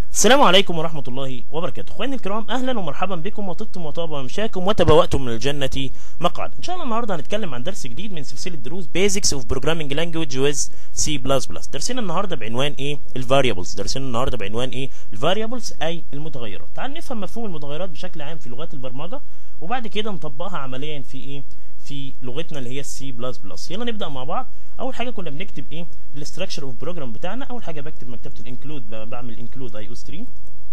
السلام عليكم ورحمة الله وبركاته اخواني الكرام اهلا ومرحبا بكم وطبتم وطاب ممشاكم وتبوأتم من الجنة مقعد ان شاء الله النهارده هنتكلم عن درس جديد من سلسلة دروس Basics of Programming Language with C++ درسنا النهارده بعنوان ايه الفاريبلز درسنا النهارده بعنوان ايه الفاريبلز اي المتغيرات تعال نفهم مفهوم المتغيرات بشكل عام في لغات البرمجة وبعد كده نطبقها عمليا في ايه في لغتنا اللي هي السي بلس بلس يلا نبدا مع بعض اول حاجه كنا بنكتب ايه الاستراكشر اوف بروجرام بتاعنا اول حاجه بكتب مكتبه الانكلود بعمل انكلود اي او ستريم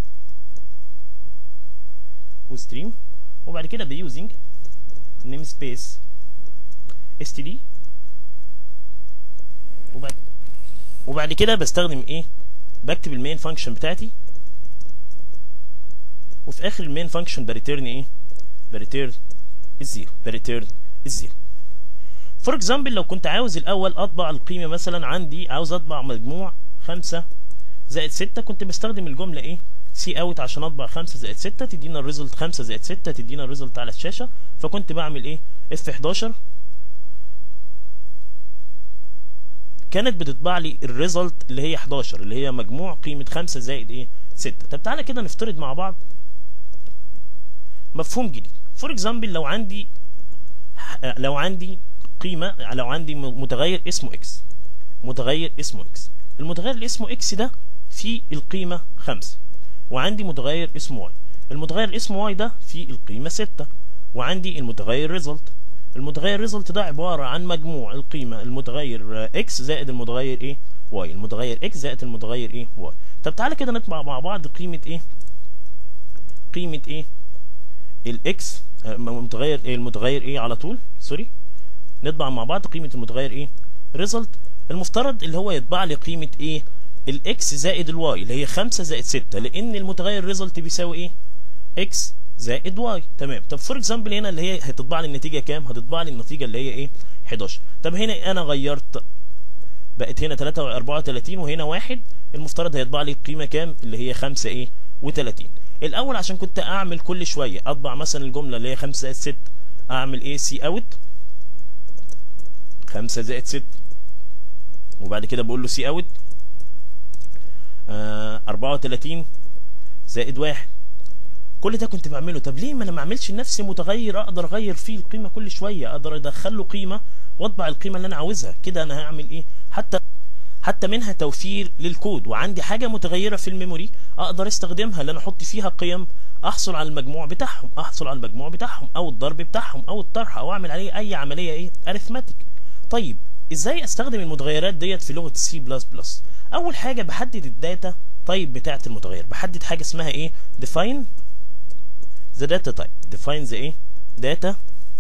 وستريم وبعد كده بيوزنج نيم سبيس اس تي دي وبعد وبعد كده بستخدم ايه بكتب المين فانكشن بتاعتي وفي اخر المين فانكشن بريتيرن ايه بريتيرن الزيرو بريتيرن الزيرو فور اكزامبل لو كنت عاوز الاول اطبع القيمه مثلا عندي عاوز اطبع مجموع خمسة زائد ستة كنت بستخدم الجمله ايه سي اوت عشان اطبع خمسة زائد ستة تدينا الريزلت خمسة زائد ستة تدينا الريزلت على الشاشه فكنت بعمل ايه اف 11 كانت بتطبع لي الريزلت اللي هي 11 اللي هي مجموع قيمه 5 زائد ايه 6 طب تعالى كده نفترض مع بعض مفهوم جديد فور اكزامبل لو عندي لو عندي قيمة لو عندي متغير اسمه اكس متغير اسمه اكس المتغير اللي اسمه اكس ده فيه القيمة خمسة وعندي متغير اسمه واي المتغير اللي اسمه واي ده فيه القيمة ستة وعندي المتغير ريزلت المتغير ريزلت ده عبارة عن مجموع القيمة المتغير اكس زائد المتغير ايه واي المتغير اكس زائد المتغير ايه واي طب تعالى كده نطبع مع بعض قيمة ايه قيمة ايه الاكس متغير ايه المتغير ايه على طول سوري نطبع مع بعض قيمه المتغير ايه ريزلت المفترض اللي هو يطبع لي قيمه ايه الاكس زائد الواي اللي هي 5 زائد 6 لان المتغير ريزلت بيساوي ايه اكس زائد واي تمام طب فور اكزامبل هنا اللي هي هتطبع لي النتيجه كام هتطبع لي النتيجه اللي هي ايه 11 طب هنا انا غيرت بقت هنا 3 34 وهنا 1 المفترض هيطبع لي القيمه كام اللي هي 5 ايه و30 الاول عشان كنت اعمل كل شويه اطبع مثلا الجمله اللي هي 5 زائد 6 اعمل ايه سي اوت 5 زائد 6 وبعد كده بقول له سي اوت آه 34 زائد 1 كل ده كنت بعمله طب ليه ما انا ما اعملش لنفسي متغير اقدر اغير فيه القيمه كل شويه اقدر ادخل له قيمه واطبع القيمه اللي انا عاوزها كده انا هعمل ايه حتى حتى منها توفير للكود وعندي حاجة متغيرة في الميموري اقدر استخدمها اللي انا احط فيها قيم احصل على المجموع بتاعهم احصل على المجموع بتاعهم او الضرب بتاعهم او الطرح او اعمل عليه اي عملية ايه اريثماتيك طيب ازاي استخدم المتغيرات ديت في لغة سي بلس بلس اول حاجة بحدد الداتا تايب بتاعة المتغير بحدد حاجة اسمها ايه define the data type define the ايه data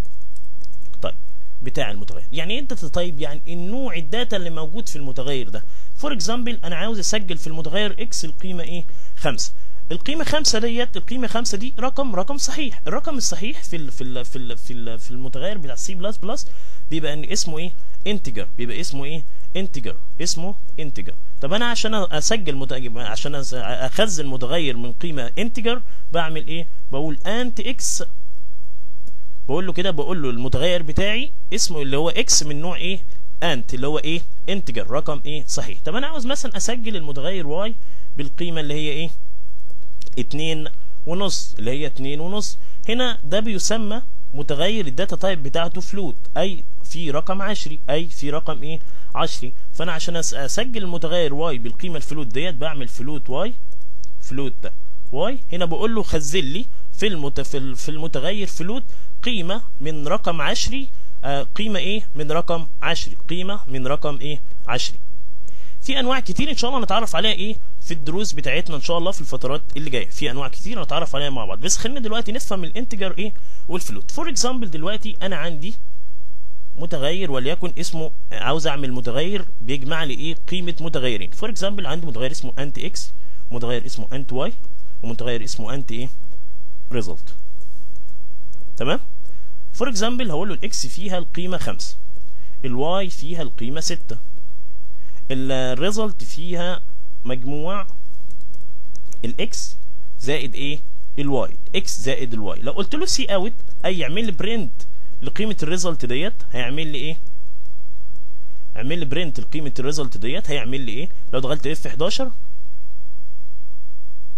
بتاع المتغير يعني ايه الداتا تايب يعني النوع الداتا اللي موجود في المتغير ده فور اكزامبل انا عاوز اسجل في المتغير اكس القيمه ايه 5 القيمه 5 ديت القيمه 5 دي رقم رقم صحيح الرقم الصحيح في ال في ال في ال في, ال في المتغير بتاع سي بلس بلس بيبقى ان اسمه ايه انتجر بيبقى اسمه ايه انتجر اسمه انتجر طب انا عشان اسجل متغير عشان اخزن متغير من قيمه انتجر بعمل ايه بقول انت اكس بقول له كده بقول له المتغير بتاعي اسمه اللي هو اكس من نوع ايه انت اللي هو ايه انتجر رقم ايه صحيح طب انا عاوز مثلا اسجل المتغير واي بالقيمه اللي هي ايه اتنين ونص اللي هي اتنين ونص هنا ده بيسمى متغير الداتا تايب بتاعته فلوت اي في رقم عشري اي في رقم ايه عشري فانا عشان اسجل المتغير واي بالقيمه الفلوت ديت بعمل فلوت واي فلوت ده واي هنا بقول له خزن لي في المت... في المتغير فلوت قيمة من رقم عشري آه قيمة ايه من رقم عشري قيمة من رقم ايه عشري في انواع كتير ان شاء الله نتعرف عليها ايه في الدروس بتاعتنا ان شاء الله في الفترات اللي جايه في انواع كتير نتعرف عليها مع بعض بس خلينا دلوقتي نفهم الانتجر ايه والفلوت فور اكزامبل دلوقتي انا عندي متغير وليكن اسمه عاوز اعمل متغير بيجمع لي ايه قيمه متغيرين فور اكزامبل عندي متغير اسمه انت اكس متغير اسمه انت واي ومتغير اسمه انت ايه ريزلت تمام فور اكزامبل هقول له الاكس فيها القيمه 5 الواي فيها القيمه 6 الريزلت فيها مجموع الاكس زائد ايه الواي اكس زائد الواي لو قلت له سي اوت اي يعمل لي برنت لقيمه الريزلت ديت هيعمل لي ايه اعمل لي برنت لقيمه الريزلت ديت هيعمل لي ايه لو دخلت اف 11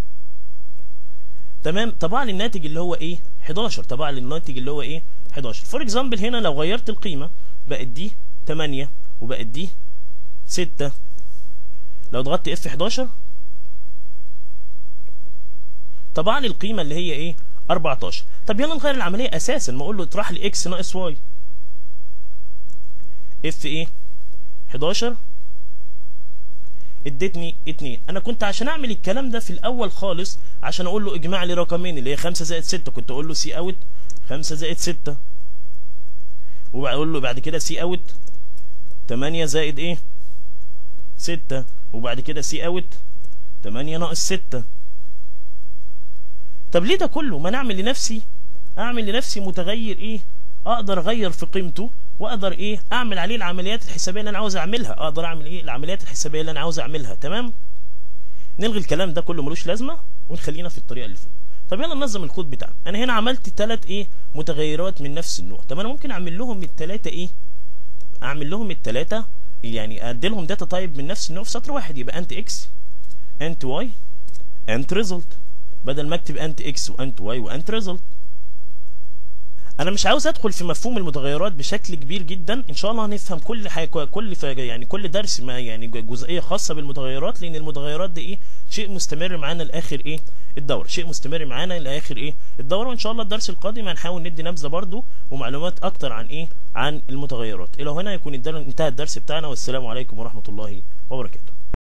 تمام طبع لي الناتج اللي هو ايه 11 طبع لي الناتج اللي هو ايه 11 فور اكزامبل هنا لو غيرت القيمه بقت دي 8 وبقت دي 6 لو ضغطت اف 11 طبع لي القيمه اللي هي ايه 14 طب يلا نغير العمليه اساسا ما اقول له اطرح لي اكس ناقص واي اف ايه 11 ادتني 2 انا كنت عشان اعمل الكلام ده في الاول خالص عشان اقول له اجمع لي رقمين اللي هي 5 زائد 6 كنت اقول له سي اوت 5 زائد 6 وبقول له بعد كده سي اوت 8 زائد ايه 6 وبعد كده سي اوت 8 ناقص 6 طب ليه ده كله ما نعمل لنفسي اعمل لنفسي متغير ايه اقدر اغير في قيمته واقدر ايه اعمل عليه العمليات الحسابيه اللي انا عاوز اعملها اقدر اعمل ايه العمليات الحسابيه اللي انا عاوز اعملها تمام نلغي الكلام ده كله ملوش لازمه ونخلينا في الطريقه اللي فوق طب يلا ننظم الكود بتاعنا انا هنا عملت ثلاث ايه متغيرات من نفس النوع طب انا ممكن اعمل لهم الثلاثه ايه اعمل لهم الثلاثه يعني ادي لهم داتا تايب من نفس النوع في سطر واحد يبقى انت اكس انت واي انت ريزلت بدل ما اكتب انت اكس وانت واي وانت ريزلت انا مش عاوز ادخل في مفهوم المتغيرات بشكل كبير جدا ان شاء الله هنفهم كل حاجه كل يعني كل درس ما يعني جزئيه خاصه بالمتغيرات لان المتغيرات دي ايه شيء مستمر معانا لاخر ايه الدوره شيء مستمر معانا لاخر ايه الدوره وان شاء الله الدرس القادم هنحاول ندي نبذه برضو ومعلومات اكتر عن ايه عن المتغيرات الى هنا يكون انتهى الدرس بتاعنا والسلام عليكم ورحمه الله وبركاته